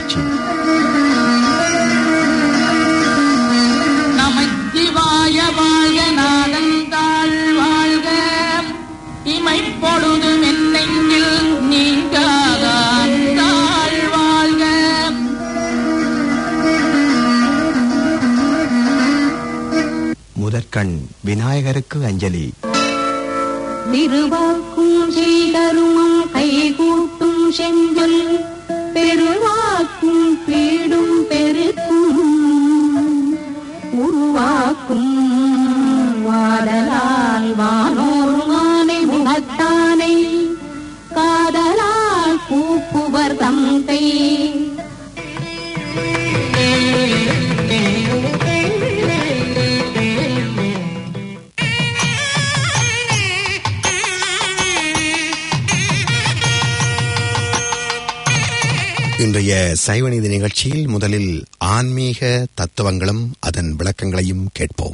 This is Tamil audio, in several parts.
நிகழ்ச்சி நமச்சிவாய வாழ்க நாதந்தாள் வாழ்க இமைப்பொழுதும் என்னெங்கில் நீங்காதான் தாழ் வாழ்க முதற்கண் விநாயகருக்கு அஞ்சலி திருவாக்கும் செய்தருமம் கைகூட்டும் செஞ்சொல் பெருவாக்கும் பீடும் பெருக்கும் உருவாக்கும் வாடலால் வானோருமானை முகத்தானை காதலால் கூப்புவர் தந்தை இன்றைய சைவநீதி நிகழ்ச்சியில் முதலில் ஆன்மீக தத்துவங்களும் அதன் விளக்கங்களையும் கேட்போம்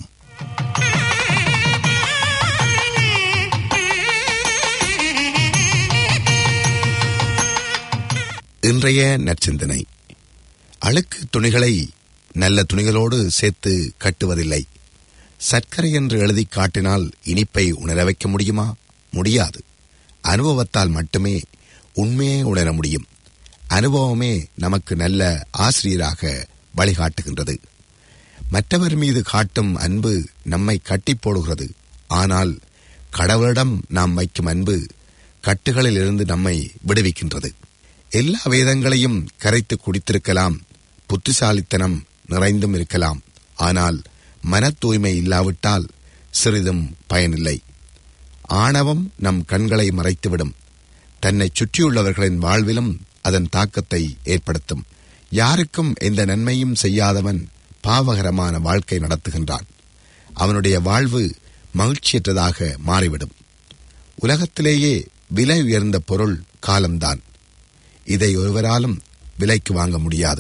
இன்றைய நற்சிந்தனை அழுக்கு துணிகளை நல்ல துணிகளோடு சேர்த்து கட்டுவதில்லை சர்க்கரை என்று எழுதி காட்டினால் இனிப்பை உணர வைக்க முடியுமா முடியாது அனுபவத்தால் மட்டுமே உண்மையை உணர முடியும் அனுபவமே நமக்கு நல்ல ஆசிரியராக வழிகாட்டுகின்றது மற்றவர் மீது காட்டும் அன்பு நம்மை கட்டி போடுகிறது ஆனால் கடவுளிடம் நாம் வைக்கும் அன்பு கட்டுகளில் இருந்து நம்மை விடுவிக்கின்றது எல்லா வேதங்களையும் கரைத்து குடித்திருக்கலாம் புத்திசாலித்தனம் நிறைந்தும் இருக்கலாம் ஆனால் மன தூய்மை இல்லாவிட்டால் சிறிதும் பயனில்லை ஆணவம் நம் கண்களை மறைத்துவிடும் தன்னை சுற்றியுள்ளவர்களின் வாழ்விலும் அதன் தாக்கத்தை ஏற்படுத்தும் யாருக்கும் எந்த நன்மையும் செய்யாதவன் பாவகரமான வாழ்க்கை நடத்துகின்றான் அவனுடைய வாழ்வு மகிழ்ச்சியற்றதாக மாறிவிடும் உலகத்திலேயே விலை உயர்ந்த பொருள் காலம்தான் இதை ஒருவராலும் விலைக்கு வாங்க முடியாது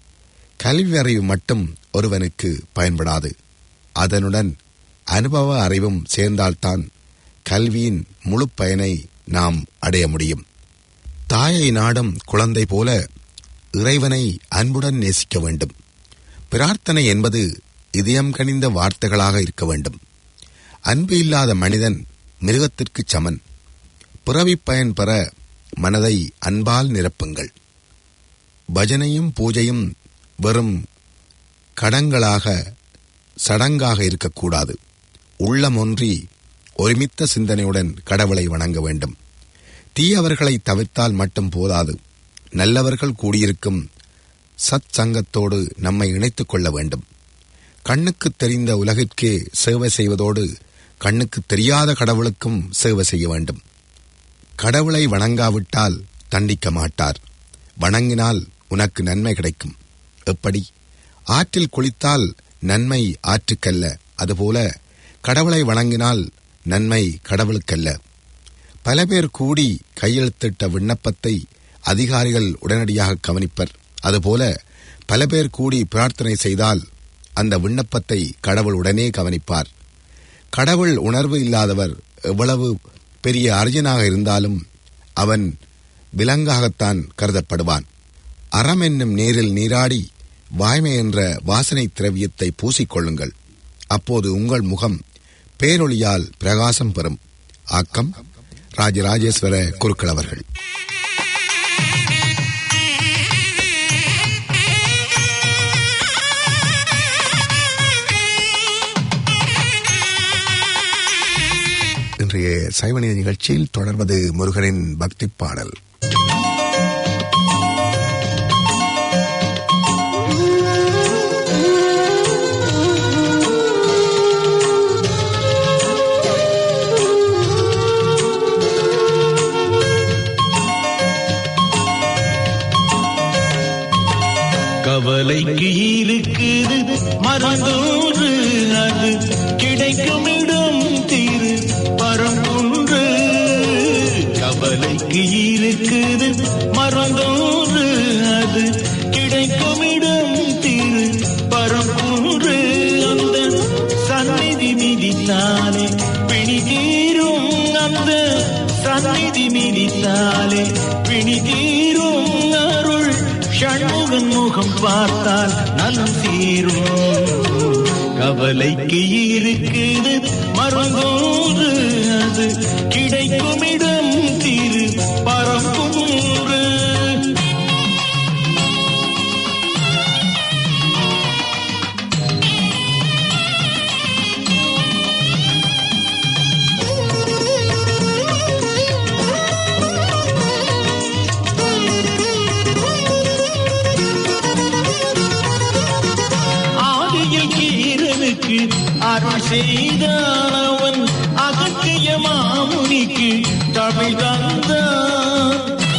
கல்வி அறிவு மட்டும் ஒருவனுக்கு பயன்படாது அதனுடன் அனுபவ அறிவும் சேர்ந்தால்தான் கல்வியின் முழு பயனை நாம் அடைய முடியும் தாயை நாடும் குழந்தை போல இறைவனை அன்புடன் நேசிக்க வேண்டும் பிரார்த்தனை என்பது இதயம் கனிந்த வார்த்தைகளாக இருக்க வேண்டும் அன்பு இல்லாத மனிதன் மிருகத்திற்கு சமன் பிறவிப் பயன் பெற மனதை அன்பால் நிரப்புங்கள் பஜனையும் பூஜையும் வெறும் கடங்களாக சடங்காக இருக்கக்கூடாது உள்ளம் ஒன்றி ஒருமித்த சிந்தனையுடன் கடவுளை வணங்க வேண்டும் தீயவர்களை தவிர்த்தால் மட்டும் போதாது நல்லவர்கள் கூடியிருக்கும் சத் சங்கத்தோடு நம்மை இணைத்துக் கொள்ள வேண்டும் கண்ணுக்கு தெரிந்த உலகிற்கே சேவை செய்வதோடு கண்ணுக்கு தெரியாத கடவுளுக்கும் சேவை செய்ய வேண்டும் கடவுளை வணங்காவிட்டால் தண்டிக்க மாட்டார் வணங்கினால் உனக்கு நன்மை கிடைக்கும் எப்படி ஆற்றில் குளித்தால் நன்மை ஆற்றுக்கல்ல அதுபோல கடவுளை வணங்கினால் நன்மை கடவுளுக்கல்ல பல பேர் கூடி கையெழுத்திட்ட விண்ணப்பத்தை அதிகாரிகள் உடனடியாக கவனிப்பர் அதுபோல பல பேர் கூடி பிரார்த்தனை செய்தால் அந்த விண்ணப்பத்தை கடவுள் உடனே கவனிப்பார் கடவுள் உணர்வு இல்லாதவர் எவ்வளவு பெரிய அர்ஜனாக இருந்தாலும் அவன் விலங்காகத்தான் கருதப்படுவான் அறம் என்னும் நீரில் நீராடி வாய்மை என்ற வாசனை திரவியத்தை பூசிக்கொள்ளுங்கள் அப்போது உங்கள் முகம் பேரொளியால் பிரகாசம் பெறும் ஆக்கம் ராஜராஜேஸ்வர குருக்கள் அவர்கள் இன்றைய சைவநீதி நிகழ்ச்சியில் தொடர்வது முருகனின் பக்தி பாடல் கவலைக்கு இருக்குது மறந்தோன்று அது கிடைக்கும் இடம் தீரு பரம்பொன்று கவலைக்கு இருக்குது மறந்தோன்று அது கிடைக்கும் இடம் தீரு பரம்பொன்று அந்த சந்நிதி மிதித்தாலே பிணி தீரும் அந்த சந்நிதி மிதித்தாலே பிணி தீரும் அருள் ஷண்முகன் முகம் பார்த்தால் நலம் தீரும் கவலைக்கு இருக்குது மறந்தோன்று அது கிடைக்கும் இடம் திரு பரம்பூரு ஆதியில் கீரனுக்கு அருள் செய்தான் அவன் அகத்திய மாமுனிக்கு தமிழ் தந்தான்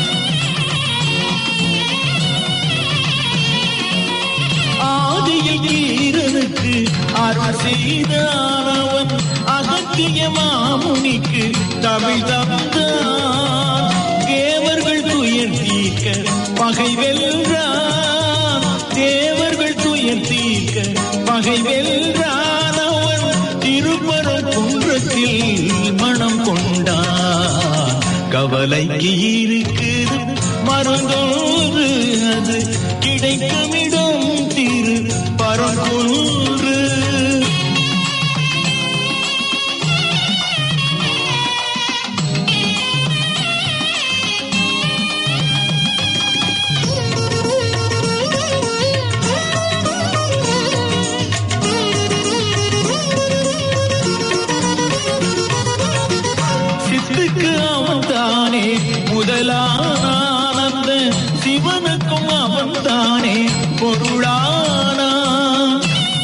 ஆதியில் கீரனுக்கு அருள் செய்தான் அவன் அகத்திய மாமுனிக்கு தமிழ் தந்தான் தேவர்கள் துயர் தீர்க்க பகை வென்றான் தேவர்கள் துயர் தீர்க்க பகை வென்றான் அவன் திருப்பரம் குன்றத்தில் மனம் கொண்டான் கவலைக்கு இருக்குது மறந்தோன்று அது கிடைக்குமிடம் திரு பரம்பொன்று சித்துக்கு அவன் தானே முதலானான் அந்த சிவனுக்கும் அவன் தானே பொருளானான்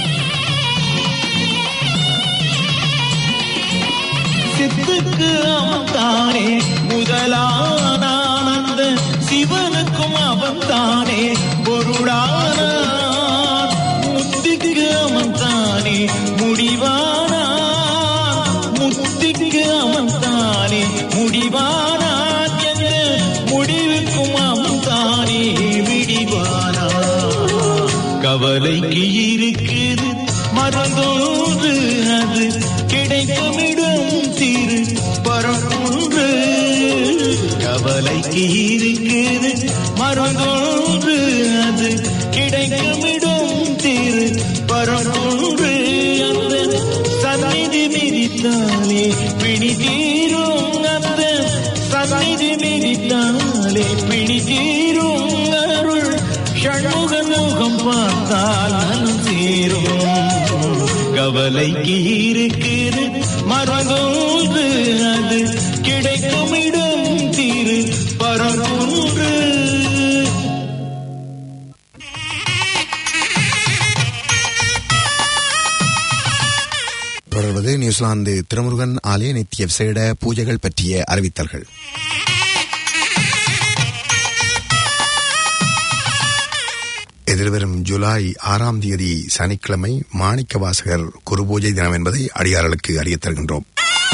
சித்துக்கு அவன் தானே முதலானான் அந்த சிவனுக்கும் அவன் தானே பொருளானான் முத்திக்கு அவன் தானே முடிவானான் முத்திக்கு அவன் தானே முடிவானான் என்ற முடிவுக்கும் அவன் தானே விடிவானான் கவலைக்கு இருக்குது மறந்தோன்று அது கிடைக்குமிடம் திரு பரப்புன்று கவலைக்கு இருக்குது மறந்தோன்று அது கிடைக்குமிடம் திரு பரப்புன்று அந்த சந்நிதி மிதித்தாலே பிணி தீரும் அந்த சந்நிதி மிதித்தாலே பிணி தீரும் அருள் ஷண்முக முகம் பார்த்தால் நலம் சேரும் கவலைக்கு இருக்குது மறந்தோன்று அது கிடைக்கும் இடம் திரு பரங்குன்று தொடர்வது நியூசிலாந்து திருமுருகன் ஆலய நித்திய விசேட பூஜைகள் பற்றிய அறிவித்தல்கள் எதிர்வரும் ஜூலை ஆறாம் தேதி சனிக்கிழமை மாணிக்க வாசகர் குரு பூஜை தினம் என்பதை அடியார்களுக்கு அறியத் தருகின்றோம்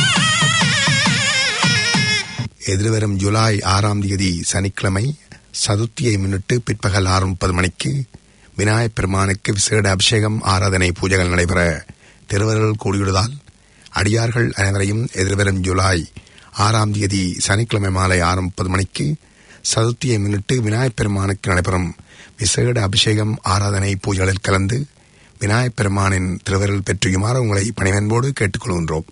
எதிர்வரும் ஜூலை ஆறாம் தேதி சனிக்கிழமை சதுர்த்தியை முன்னிட்டு பிற்பகல் ஆறு முப்பது மணிக்கு விநாயகப் பெருமானுக்கு விசேட அபிஷேகம் ஆராதனை பூஜைகள் நடைபெற திருவருள் கூடியுள்ளதால் அடியார்கள் அனைவரையும் எதிர்வரும் ஜூலை ஆறாம் தேதி சனிக்கிழமை மாலை ஆறு முப்பது மணிக்கு சதுர்த்தியை முன்னிட்டு விநாயகப் பெருமானுக்கு நடைபெறும் விசேட அபிஷேகம் ஆராதனை பூஜைகளில் கலந்து விநாயகப் பெருமானின் திருவருள் பெற்றியுமாறு உங்களை பணிவன்போடு கேட்டுக்கொள்கின்றோம்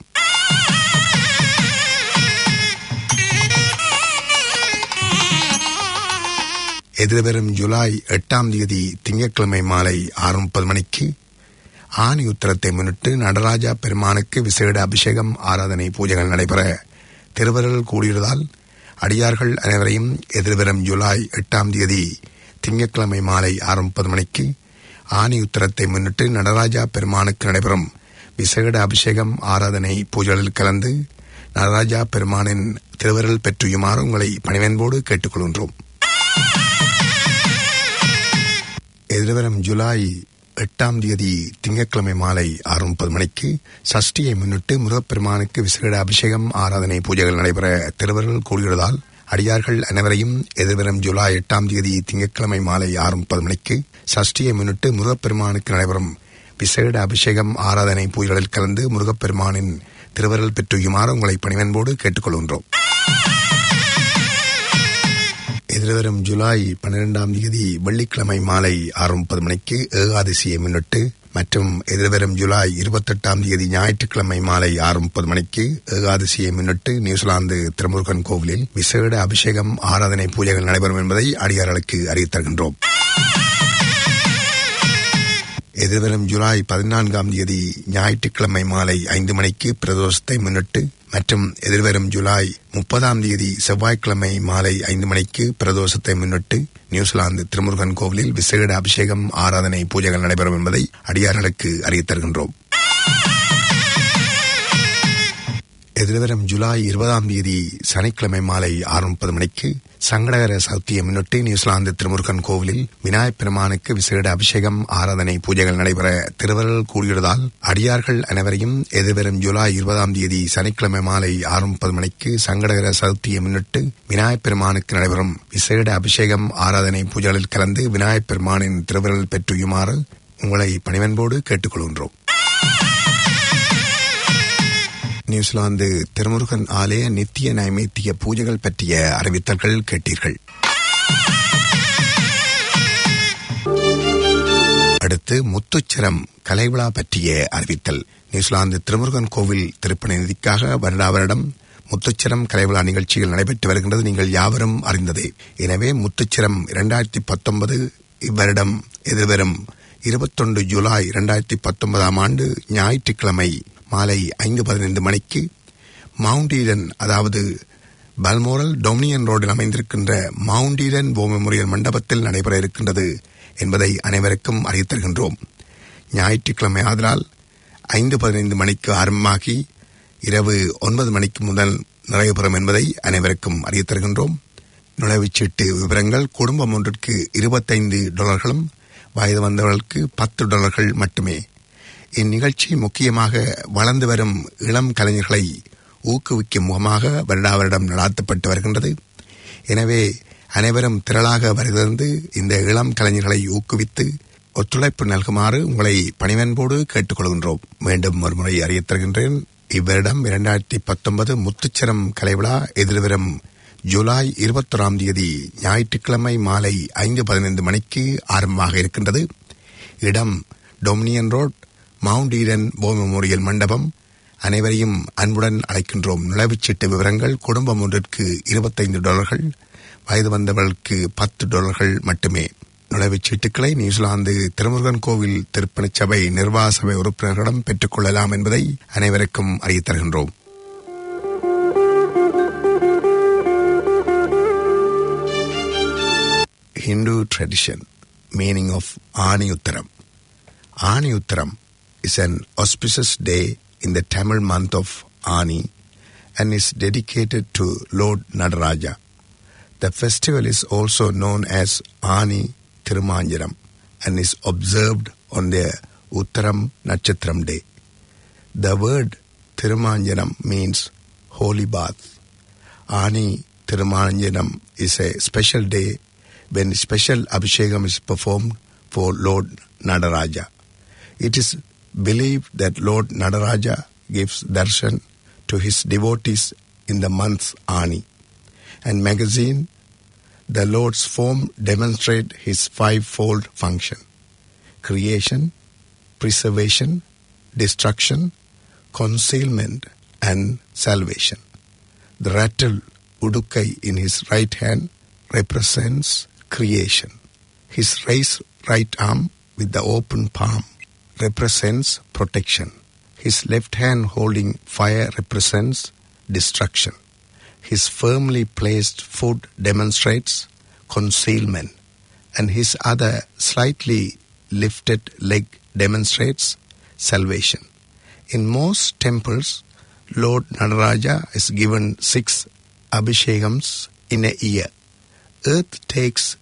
எதிர்வரும் ஜூலை எட்டாம் தேதி திங்கட்கிழமை மாலை ஆறு முப்பது மணிக்கு ஆனி உத்தரத்தை முன்னிட்டு நடராஜா பெருமானுக்கு விசேட அபிஷேகம் ஆராதனை பூஜைகள் நடைபெற திருவருள் கூடியுள்ளதால் அடியார்கள் அனைவரையும் எதிர்வரும் ஜூலை எட்டாம் தேதி திங்கட்கிழமை மாலை ஆறு முப்பது மணிக்கு ஆனி உத்தரத்தை முன்னிட்டு நடராஜா பெருமானுக்கு நடைபெறும் விசேட அபிஷேகம் ஆராதனை பூஜைகளில் கலந்து நடராஜா பெருமானின் திருவருள் பெற்றியுமாறு உங்களை பணிவன்போடு கேட்டுக்கொள்கின்றோம் எதிர்வரும் ஜூலை எட்டாம் தேதி திங்கட்கிழமை மாலை ஆறு முப்பது மணிக்கு சஷ்டியை முன்னிட்டு முருகப்பெருமானுக்கு விசேட அபிஷேகம் ஆராதனை பூஜைகள் நடைபெற திருவருள் கூடியுள்ளதால் அடியார்கள் அனைவரையும் எதிர்வரும் ஜூலை எட்டாம் தேதி திங்கட்கிழமை மாலை ஆறு முப்பது மணிக்கு சஷ்டியை முன்னிட்டு முருகப்பெருமானுக்கு நடைபெறும் விசேட அபிஷேகம் ஆராதனை பூஜைகளில் கலந்து முருகப்பெருமானின் திருவருள் பெற்றுயுமாறு உங்களை பணிவன்போடு கேட்டுக்கொள்கின்றோம் எதிர்வரும் ஜூலை பன்னிரெண்டாம் தேதி வெள்ளிக்கிழமை மாலை ஆறு முப்பது மணிக்கு ஏகாதசியை முன்னிட்டு மற்றும் எதிர்வரும் ஜூலை இருபத்தெட்டாம் தேதி ஞாயிற்றுக்கிழமை மாலை ஆறு முப்பது மணிக்கு ஏகாதசியை முன்னிட்டு நியூசிலாந்து திருமுருகன் கோவிலில் விசேட அபிஷேகம் ஆராதனை பூஜைகள் நடைபெறும் என்பதை அடியார்களுக்கு அறிவித்தருகின்றோம் எதிர்வரும் ஜூலை பதினான்காம் தேதி ஞாயிற்றுக்கிழமை மாலை ஐந்து மணிக்கு பிரதோஷத்தை முன்னிட்டு மற்றும் எதிர்வரும் ஜூலை முப்பதாம் தேதி செவ்வாய்க்கிழமை மாலை ஐந்து மணிக்கு பிரதோஷத்தை முன்னிட்டு நியூசிலாந்து திருமுருகன் கோவிலில் விசேட அபிஷேகம் ஆராதனை பூஜைகள் நடைபெறும் என்பதை அடியார்களுக்கு அறிவித்தருகின்றோம் எதிர்வரும் ஜூலை இருபதாம் தேதி சனிக்கிழமை மாலை ஆறு முப்பது மணிக்கு சங்கடகர சதுர்த்தியை முன்னிட்டு நியூசிலாந்து திருமுருகன் கோவிலில் விநாயகப் பெருமானுக்கு விசேட அபிஷேகம் ஆராதனை பூஜைகள் நடைபெற திருவருள் கூடியுள்ளதால் அடியார்கள் அனைவரையும் எதிர்வரும் ஜூலை இருபதாம் தேதி சனிக்கிழமை மாலை ஆறு முப்பது மணிக்கு சங்கடகர சதுர்த்தியை முன்னிட்டு விநாயகப் பெருமானுக்கு நடைபெறும் விசேட அபிஷேகம் ஆராதனை பூஜைகளில் கலந்து விநாயகப் பெருமானின் திருவருள் பெற்றுயுமாறு உங்களை பணிவன்போடு கேட்டுக்கொள்கின்றோம் நியூசிலாந்து திருமுருகன் ஆலய நித்திய நைமித்திய பூஜைகள் பற்றிய அறிவித்தல்கள் கேட்டீர்கள் அடுத்து முத்துச்சிரம் கலைவிழா பற்றிய அறிவித்தல் நியூசிலாந்து திருமுருகன் கோவில் திருப்பணி நிதிக்காக வருடா வருடம் முத்துச்சிரம் கலைவிழா நிகழ்ச்சிகள் நடைபெற்று வருகின்றது நீங்கள் யாவரும் அறிந்ததே எனவே முத்துச்சிரம் இரண்டாயிரத்தி பத்தொன்பது இவ்வருடம் எதிர்வரும் இருபத்தொன்று ஜூலை இரண்டாயிரத்தி பத்தொன்பதாம் ஆண்டு ஞாயிற்றுக்கிழமை மாலை ஐந்து பதினைந்து மணிக்கு மவுண்ட் ஈடன் அதாவது பல்மோரல் டொமினியன் ரோடில் அமைந்திருக்கின்ற மவுண்ட் ஈடன் வோ மெமோரியல் மண்டபத்தில் நடைபெற இருக்கின்றது என்பதை அனைவருக்கும் அறிவித்தருகின்றோம் ஞாயிற்றுக்கிழமை ஆதலால் ஐந்து பதினைந்து மணிக்கு ஆரம்பமாகி இரவு ஒன்பது மணிக்கு முதல் நிறைவு பெறும் என்பதை அனைவருக்கும் அறிவித்தருகின்றோம் நுழைவுச்சீட்டு விவரங்கள் குடும்பம் ஒன்றிற்கு இருபத்தைந்து டாலர்களும் வயது வந்தவர்களுக்கு பத்து டாலர்கள் மட்டுமே இந்நிகழ்ச்சி முக்கியமாக வளர்ந்து வரும் இளம் கலைஞர்களை ஊக்குவிக்கும் முகமாக வருடா வருடம் நடாத்தப்பட்டு வருகின்றது எனவே அனைவரும் திரளாக வருகிறது இந்த இளம் கலைஞர்களை ஊக்குவித்து ஒத்துழைப்பு நல்குமாறு உங்களை பணிவன்போடு கேட்டுக்கொள்கின்றோம் மீண்டும் ஒருமுறை அறியத் தருகின்றேன் இவ்வருடம் இரண்டாயிரத்தி பத்தொன்பது முத்துச்சிரம் கலைவிழா எதிர்வரும் ஜூலை இருபத்தொராம் தேதி ஞாயிற்றுக்கிழமை மாலை ஐந்து பதினைந்து மணிக்கு ஆரம்பமாக இருக்கின்றது இடம் டொமினியன் ரோட் மவுண்ட் ஈடன் போ மெமோரியல் மண்டபம் அனைவரையும் அன்புடன் அழைக்கின்றோம் நுழைவுச்சீட்டு விவரங்கள் குடும்பம் ஒன்றிற்கு இருபத்தைந்து டாலர்கள் வயது வந்தவர்களுக்கு பத்து டாலர்கள் மட்டுமே நுழைவுச் சீட்டுக்களை நியூசிலாந்து திருமுருகன் கோவில் திருப்பணிச் சபை நிர்வாக சபை உறுப்பினர்களிடம் பெற்றுக்கொள்ளலாம் என்பதை அனைவருக்கும் அறியத் தருகின்றோம் Hindu tradition meaning of Ani Uttaram. Ani Uttaram is an auspicious day in the Tamil month of Ani and is dedicated to Lord Nadaraja. The festival is also known as Ani Thirumanjaram and is observed on the Uttaram Natchatram day. The word Thirumanjaram means holy bath. Ani Thirumanjaram is a special day when special abhishekam is performed for Lord Nadaraja. It is believed that Lord Nadaraja gives darshan to his devotees in the month Ani. And magazine, the Lord's form demonstrate his fivefold function: creation, preservation, destruction, concealment, and salvation. The rattle Udukai in his right hand represents creation. His raised right arm with the open palm represents protection. His left hand holding fire represents destruction. His firmly placed foot demonstrates concealment, and his other slightly lifted leg demonstrates salvation. In most temples, Lord Nadaraja is given six abhishekams in a year. Earth takes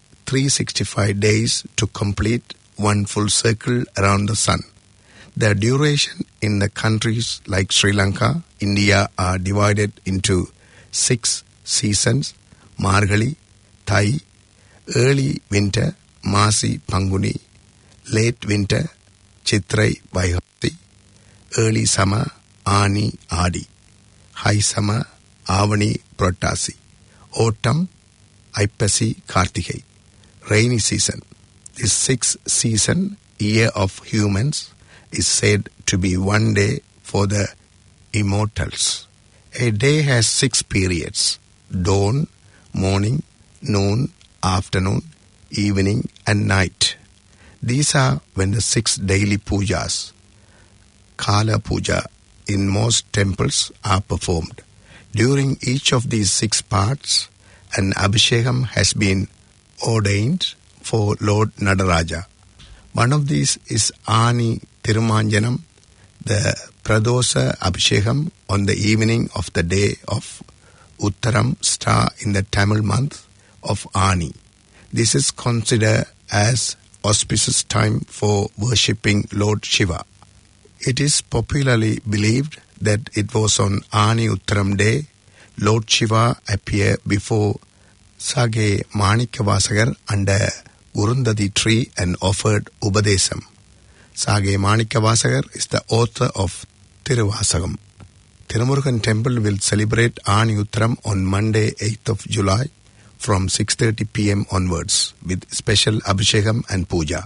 365 days to complete one full circle around the sun. The duration in the countries like Sri Lanka, India are divided into six seasons Margali, Thai, early winter, Masi, Panguni, late winter, Chitrai, Vaihati, early summer, Ani, Adi, high summer, Avani, Protasi, autumn, Aipasi Kartigai, rainy season. This sixth season, year of humans, is said to be one day for the immortals. A day has six periods dawn, morning, noon, afternoon, evening, and night. These are when the six daily pujas, Kala Puja, in most temples are performed. During each of these six parts, an Abhishekam has been ordained for Lord Nadaraja. One of these is Ani Tirumanjanam, the Pradosa Abhishekam on the evening of the day of Uttaram star in the Tamil month of Ani. This is considered as auspicious time for worshipping Lord Shiva. It is popularly believed that it was on Ani Uttaram day Lord Shiva appeared before Sage Manikavasagar under Urundadi tree and offered Ubadesam. Sage Manikavasagar is the author of Tiruvasagam. Tirumurugan temple will celebrate Ani Uttaram on Monday 8th of July from 6.30 pm onwards with special Abhishekam and Puja.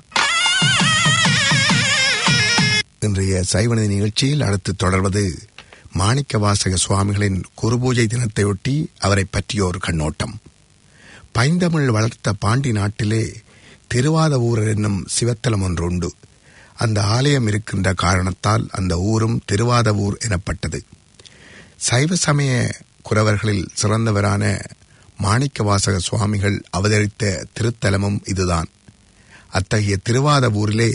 இன்றைய சைவநதி நிகழ்ச்சியில் அடுத்து தொடர்வது மாணிக்கவாசக சுவாமிகளின் குருபூஜை தினத்தையொட்டி அவரை பற்றிய ஒரு கண்ணோட்டம் பைந்தமிழ் வளர்த்த பாண்டி நாட்டிலே திருவாதவூரர் என்னும் சிவத்தலம் ஒன்று உண்டு அந்த ஆலயம் இருக்கின்ற காரணத்தால் அந்த ஊரும் திருவாதவூர் எனப்பட்டது சைவ சமய குறவர்களில் சிறந்தவரான மாணிக்கவாசக சுவாமிகள் அவதரித்த திருத்தலமும் இதுதான் அத்தகைய திருவாதவூரிலே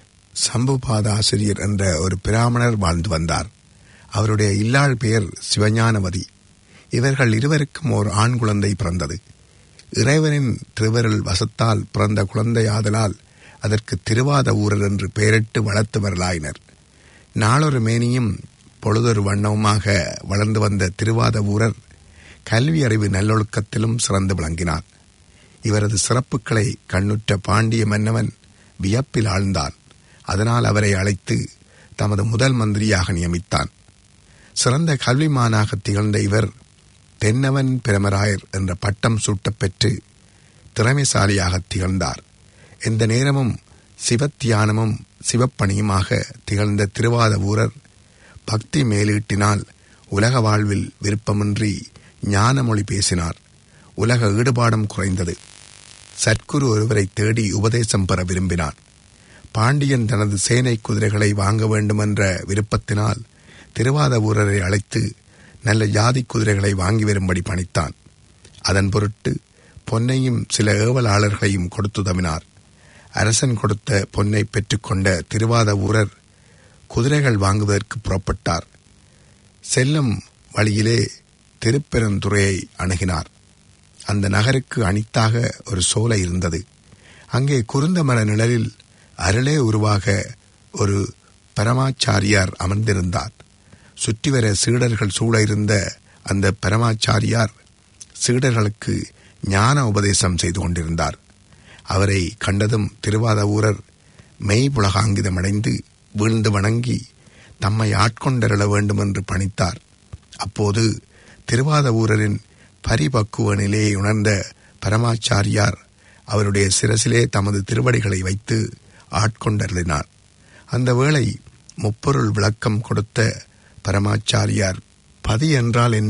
சம்புபாத ஆசிரியர் என்ற ஒரு பிராமணர் வாழ்ந்து வந்தார் அவருடைய இல்லாள் பெயர் சிவஞானவதி இவர்கள் இருவருக்கும் ஓர் ஆண் குழந்தை பிறந்தது இறைவனின் திருவருள் வசத்தால் பிறந்த குழந்தையாதலால் அதற்கு திருவாத ஊரர் என்று பெயரிட்டு வளர்த்து வரலாயினர் நாளொரு மேனியும் பொழுதொரு வண்ணவுமாக வளர்ந்து வந்த திருவாத ஊரர் கல்வி அறிவு நல்லொழுக்கத்திலும் சிறந்து விளங்கினார் இவரது சிறப்புகளை கண்ணுற்ற பாண்டிய மன்னவன் வியப்பில் ஆழ்ந்தான் அதனால் அவரை அழைத்து தமது முதல் மந்திரியாக நியமித்தான் சிறந்த கல்விமானாக திகழ்ந்த இவர் தென்னவன் பிரமராயர் என்ற பட்டம் சூட்டப்பெற்று திறமைசாலியாக திகழ்ந்தார் எந்த நேரமும் சிவத்தியானமும் சிவப்பணியுமாக திகழ்ந்த திருவாத ஊரர் பக்தி மேலீட்டினால் உலக வாழ்வில் விருப்பமின்றி ஞானமொழி பேசினார் உலக ஈடுபாடும் குறைந்தது சத்குரு ஒருவரை தேடி உபதேசம் பெற விரும்பினார் பாண்டியன் தனது சேனை குதிரைகளை வாங்க வேண்டுமென்ற விருப்பத்தினால் திருவாத ஊரரை அழைத்து நல்ல ஜாதி குதிரைகளை வாங்கி வரும்படி பணித்தான் அதன் பொருட்டு பொன்னையும் சில ஏவலாளர்களையும் கொடுத்து தவினார் அரசன் கொடுத்த பொன்னை பெற்றுக்கொண்ட திருவாத ஊரர் குதிரைகள் வாங்குவதற்கு புறப்பட்டார் செல்லும் வழியிலே திருப்பெருந்துறையை அணுகினார் அந்த நகருக்கு அணித்தாக ஒரு சோலை இருந்தது அங்கே குருந்த மர நிழலில் அருளே உருவாக ஒரு பரமாச்சாரியார் அமர்ந்திருந்தார் சுற்றி வர சீடர்கள் சூழ இருந்த அந்த பரமாச்சாரியார் சீடர்களுக்கு ஞான உபதேசம் செய்து கொண்டிருந்தார் அவரை கண்டதும் திருவாத ஊரர் மெய் புலகாங்கிதமடைந்து வீழ்ந்து வணங்கி தம்மை ஆட்கொண்டருள வேண்டும் என்று பணித்தார் அப்போது திருவாத ஊரரின் பரிபக்குவ நிலையை உணர்ந்த பரமாச்சாரியார் அவருடைய சிரசிலே தமது திருவடிகளை வைத்து ஆட்கொண்டருளினார் அந்த வேளை முப்பொருள் விளக்கம் கொடுத்த பரமாச்சாரியார் பதி என்றால் என்ன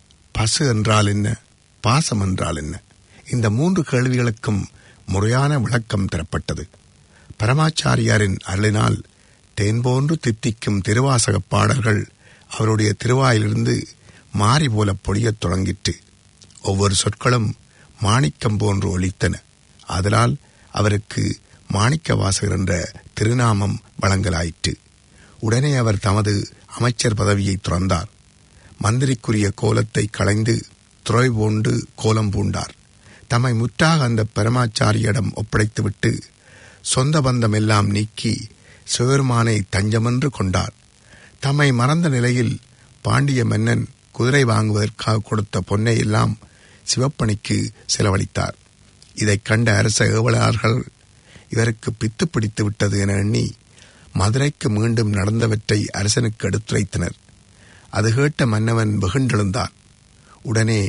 பசு என்றால் என்ன பாசம் என்றால் என்ன இந்த மூன்று கேள்விகளுக்கும் முறையான விளக்கம் தரப்பட்டது பரமாச்சாரியாரின் அருளினால் தேன் போன்று தித்திக்கும் திருவாசகப் பாடல்கள் அவருடைய திருவாயிலிருந்து மாறி போல பொழியத் தொடங்கிற்று ஒவ்வொரு சொற்களும் மாணிக்கம் போன்று ஒலித்தன அதனால் அவருக்கு மாணிக்க வாசகர் என்ற திருநாமம் வழங்கலாயிற்று உடனே அவர் தமது அமைச்சர் பதவியை துறந்தார் மந்திரிக்குரிய கோலத்தை களைந்து துறை போண்டு கோலம் பூண்டார் தம்மை முற்றாக அந்த பரமாச்சாரியிடம் ஒப்படைத்துவிட்டு சொந்த பந்தம் எல்லாம் நீக்கி சிவருமானை தஞ்சமென்று கொண்டார் தம்மை மறந்த நிலையில் பாண்டிய மன்னன் குதிரை வாங்குவதற்காக கொடுத்த பொன்னை எல்லாம் சிவப்பணிக்கு செலவழித்தார் இதைக் கண்ட அரச ஏவலாளர்கள் இவருக்கு பித்து பிடித்து விட்டது என எண்ணி மதுரைக்கு மீண்டும் நடந்தவற்றை அரசனுக்கு எடுத்துரைத்தனர் அது கேட்ட மன்னவன் வெகுண்டெழுந்தார் உடனே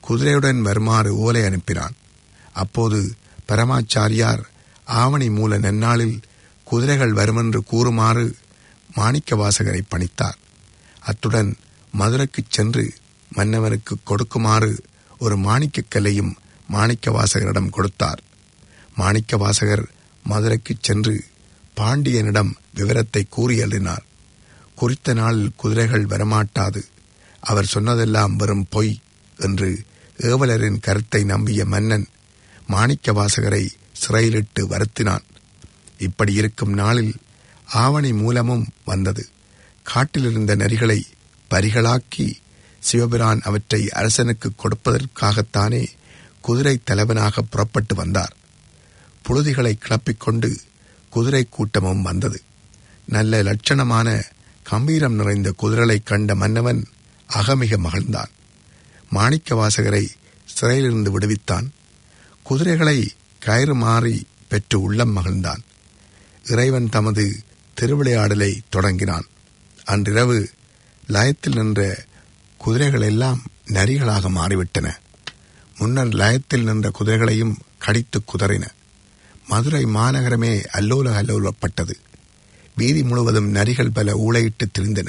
குதிரையுடன் வருமாறு ஓலை அனுப்பினான் அப்போது பரமாச்சாரியார் ஆவணி மூல நன்னாளில் குதிரைகள் வருமென்று கூறுமாறு மாணிக்க வாசகரை பணித்தார் அத்துடன் மதுரைக்குச் சென்று மன்னவனுக்கு கொடுக்குமாறு ஒரு மாணிக்கக் கல்லையும் மாணிக்க வாசகரிடம் கொடுத்தார் மாணிக்க வாசகர் மதுரைக்குச் சென்று பாண்டியனிடம் விவரத்தை கூறி அள்ளினார் குறித்த நாளில் குதிரைகள் வரமாட்டாது அவர் சொன்னதெல்லாம் வெறும் பொய் என்று ஏவலரின் கருத்தை நம்பிய மன்னன் மாணிக்க வாசகரை சிறையிலிட்டு வருத்தினான் இப்படி இருக்கும் நாளில் ஆவணி மூலமும் வந்தது காட்டிலிருந்த நரிகளை பரிகளாக்கி சிவபிரான் அவற்றை அரசனுக்கு கொடுப்பதற்காகத்தானே குதிரை தலைவனாக புறப்பட்டு வந்தார் புழுதிகளை கிளப்பிக்கொண்டு குதிரை கூட்டமும் வந்தது நல்ல லட்சணமான கம்பீரம் நிறைந்த குதிரைகளை கண்ட மன்னவன் அகமிக மகிழ்ந்தான் மாணிக்க வாசகரை சிறையிலிருந்து விடுவித்தான் குதிரைகளை கயிறு மாறி பெற்று உள்ளம் மகிழ்ந்தான் இறைவன் தமது திருவிளையாடலை தொடங்கினான் அன்றிரவு லயத்தில் நின்ற குதிரைகள் எல்லாம் நரிகளாக மாறிவிட்டன முன்னர் லயத்தில் நின்ற குதிரைகளையும் கடித்து குதறின மதுரை மாநகரமே அல்லோல அல்லோலப்பட்டது வீதி முழுவதும் நரிகள் பல ஊளையிட்டு திரிந்தன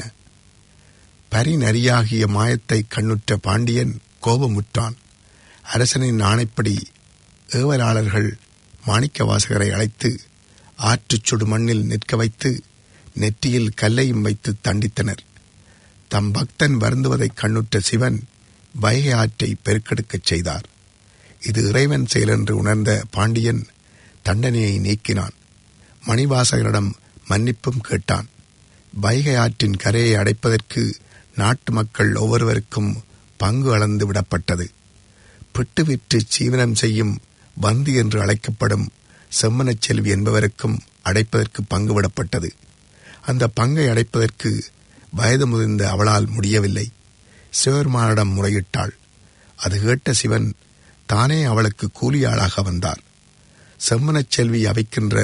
பரி நரியாகிய மாயத்தை கண்ணுற்ற பாண்டியன் கோபமுற்றான் அரசனின் ஆணைப்படி ஏவலாளர்கள் மாணிக்க வாசகரை அழைத்து ஆற்றுச் சுடு மண்ணில் நிற்க வைத்து நெற்றியில் கல்லையும் வைத்து தண்டித்தனர் தம் பக்தன் வருந்துவதைக் கண்ணுற்ற சிவன் வைகை ஆற்றை பெருக்கெடுக்கச் செய்தார் இது இறைவன் செயல் என்று உணர்ந்த பாண்டியன் தண்டனையை நீக்கினான் மணிவாசகரிடம் மன்னிப்பும் கேட்டான் வைகை ஆற்றின் கரையை அடைப்பதற்கு நாட்டு மக்கள் ஒவ்வொருவருக்கும் பங்கு அளந்து விடப்பட்டது பிட்டு விற்று சீவனம் செய்யும் வந்தி என்று அழைக்கப்படும் செம்மனச் செல்வி என்பவருக்கும் அடைப்பதற்கு பங்கு விடப்பட்டது அந்த பங்கை அடைப்பதற்கு வயது முதிர்ந்த அவளால் முடியவில்லை சிவபெருமானிடம் முறையிட்டாள் அது கேட்ட சிவன் தானே அவளுக்கு கூலியாளாக வந்தார் செம்மனச் செல்வி அவைக்கின்ற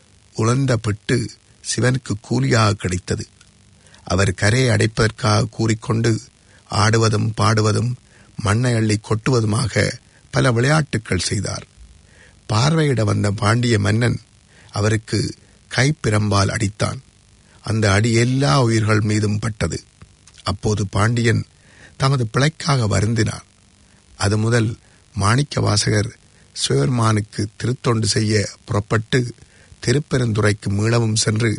உழந்த பிட்டு சிவனுக்கு கூலியாக கிடைத்தது அவர் கரையை அடைப்பதற்காக கூறிக்கொண்டு ஆடுவதும் பாடுவதும் மண்ணை அள்ளி கொட்டுவதுமாக பல விளையாட்டுக்கள் செய்தார் பார்வையிட வந்த பாண்டிய மன்னன் அவருக்கு கைப்பிரம்பால் அடித்தான் அந்த அடி எல்லா உயிர்கள் மீதும் பட்டது அப்போது பாண்டியன் தமது பிழைக்காக வருந்தினார் அது முதல் மாணிக்க வாசகர் சிவபெருமானுக்கு திருத்தொண்டு செய்ய புறப்பட்டு திருப்பெருந்துறைக்கு மீளவும் சென்று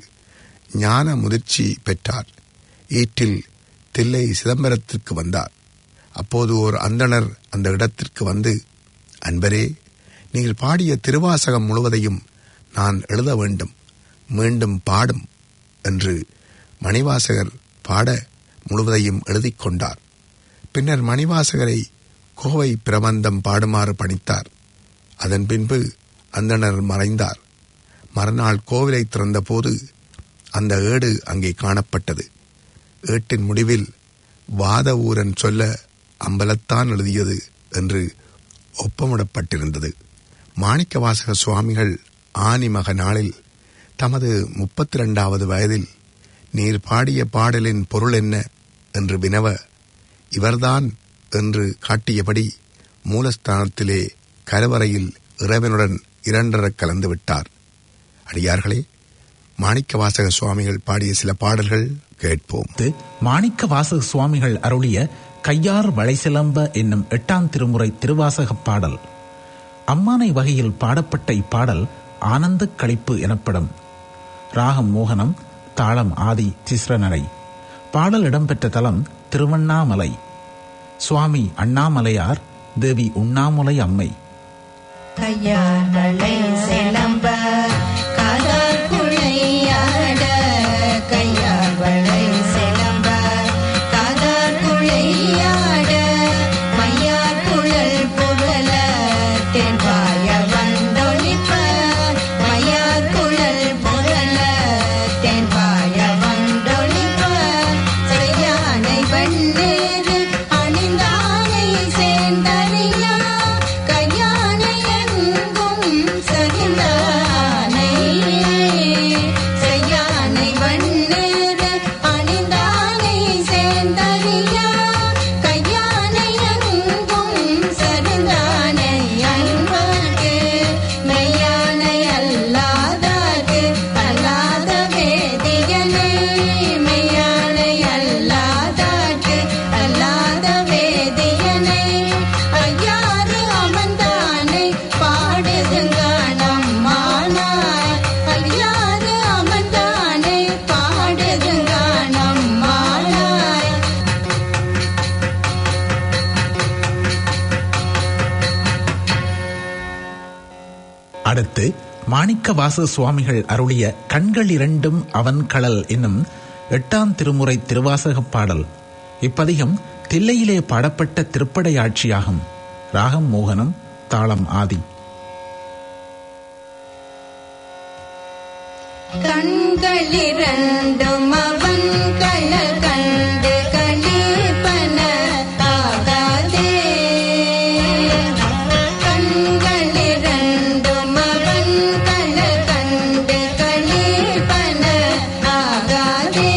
ஞான முதிர்ச்சி பெற்றார் ஈற்றில் தில்லை சிதம்பரத்திற்கு வந்தார் அப்போது ஓர் அந்தணர் அந்த இடத்திற்கு வந்து அன்பரே நீங்கள் பாடிய திருவாசகம் முழுவதையும் நான் எழுத வேண்டும் மீண்டும் பாடும் என்று மணிவாசகர் பாட முழுவதையும் எழுதிக் கொண்டார் பின்னர் மணிவாசகரை கோவை பிரபந்தம் பாடுமாறு பணித்தார் அதன் பின்பு அந்தணர் மறைந்தார் மறுநாள் கோவிலை திறந்தபோது அந்த ஏடு அங்கே காணப்பட்டது ஏட்டின் முடிவில் வாத ஊரன் சொல்ல அம்பலத்தான் எழுதியது என்று ஒப்பமிடப்பட்டிருந்தது மாணிக்கவாசக சுவாமிகள் ஆனி மக நாளில் தமது முப்பத்தி இரண்டாவது வயதில் நீர் பாடிய பாடலின் பொருள் என்ன என்று வினவ இவர்தான் என்று காட்டியபடி மூலஸ்தானத்திலே கருவறையில் இறைவனுடன் இரண்டரக் கலந்து விட்டார் அடியார்களே மாணிக்கவாசக சுவாமிகள் பாடிய சில பாடல்கள் கேட்போம் அடுத்து மாணிக்க வாசக சுவாமிகள் அருளிய கையார் வளைசிலம்ப என்னும் எட்டாம் திருமுறை திருவாசகப் பாடல் அம்மானை வகையில் பாடப்பட்ட இப்பாடல் ஆனந்த களிப்பு எனப்படும் ராகம் மோகனம் தாளம் ஆதி திஸ்ரநடை பாடல் இடம்பெற்ற தலம் திருவண்ணாமலை சுவாமி அண்ணாமலையார் தேவி உண்ணாமுலை அம்மை கையாளை சிலம்ப காதார் குழையாட கையாளை சிலம்ப காதார் குழையாட மையார் குழல் புரள தென்பாய வந்தொழிப்ப மையார் குழல் புரள தென்பாய வந்தொழிப்ப செய்யானை வெண்ணேறு அணிந்தானை சேர்ந்தறியா கையானை எங்கும் சரிந்தார் அடுத்து மாணிக்கவாச சுவாமிகள் அருளிய கண்கள் இரண்டும் அவன் கடல் என்னும் எட்டாம் திருமுறை திருவாசகப் பாடல் இப்பதிகம் தில்லையிலே பாடப்பட்ட திருப்படையாட்சியாகும் ராகம் மோகனம் தாளம் ஆதி கண்களிரண்டும் அவன் கழல் கண்டு களிப்பன ஆகாதே கண்களிரண்டும் அவன் கழல் கண்டு களிப்பன ஆகாதே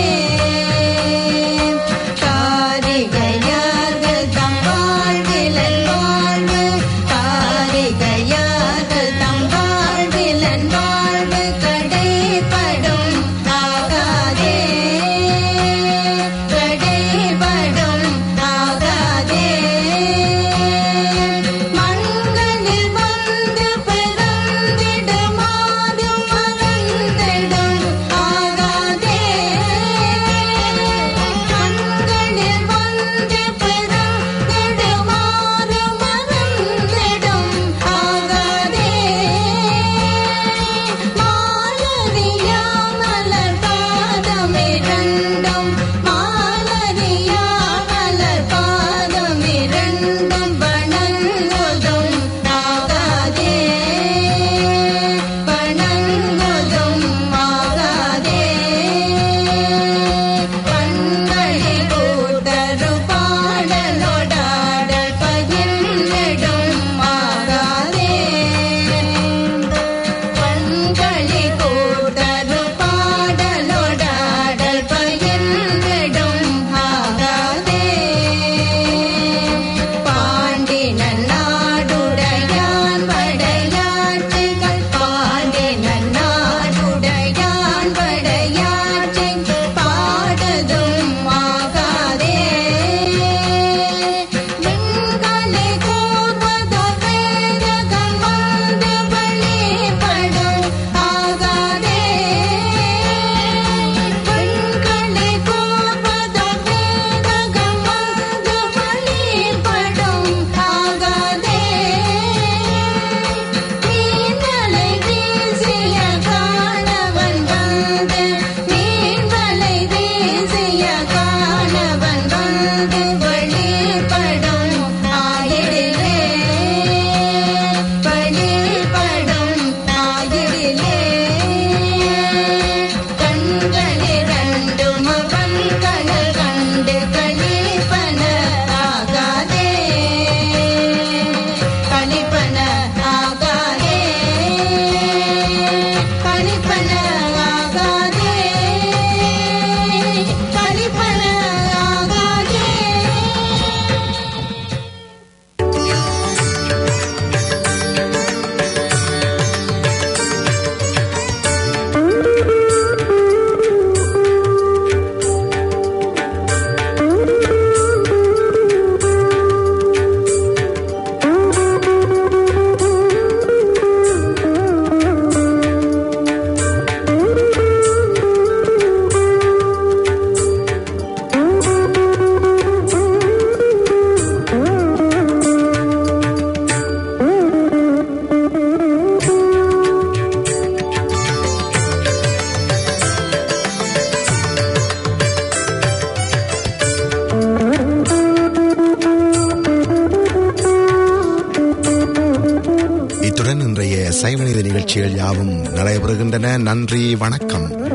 காரிகையார்கள் தம் வாழ்விலன் வாழ்வு காரிகையார்கள் தம் வாழ்விலன் வாழ்வு கடைப்படும் ஆகாதே கடைபடும் ஆகாதே மண்களில் வந்து பிறந்திடுமாறும் மறந்திடும் ஆகாதே மண்களில் வந்து பிறந்திடுமாறும் மறந்திடும் ஆகாதே மாலரியா மலர் பாதமிரண்டும் மாலரியா மலர் பாதமிரண்டும் வணங்குதும் ஆகாதே வணங்குதும் ஆகாதே கண்களில் கூட்டரு பாடலோடாடல் பகிர்ந்திடும் ஆகாதே கண்களி கூடரு பாடலோடாடல் பகிர்ந்திடும் ஆகாதே பாண்டின நாடுடையான் படையாட்சிகள் பாண்டின நாடுடையான் படையாட்சி பாடுதும் ஆகாதே விண்களை கூர்வதோ வேதகம் வந்து வழிபடும் ஆகாதே விண்களை கூர்வதோ வேதகம் வந்து வழிபடும் ஆகாதே மீன்களை வீசிய காணவன் வந்து மீன்களை வீசிய காணவன் வந்து வழிபடும் ஆயிடிலே வழிபடும் ஆயிடிலே கண்களிரண்டும் அவன் கடல் கண்டு கழிப்பன ஆகாதே கழிப்பன ஆகாதே கழிப்பன ஆகாதே கழிப்பன ஆகாதே இத்துடன் இன்றைய சைவநீதி நிகழ்ச்சிகள் யாவும் நடைபெறுகின்றன நன்றி வணக்கம்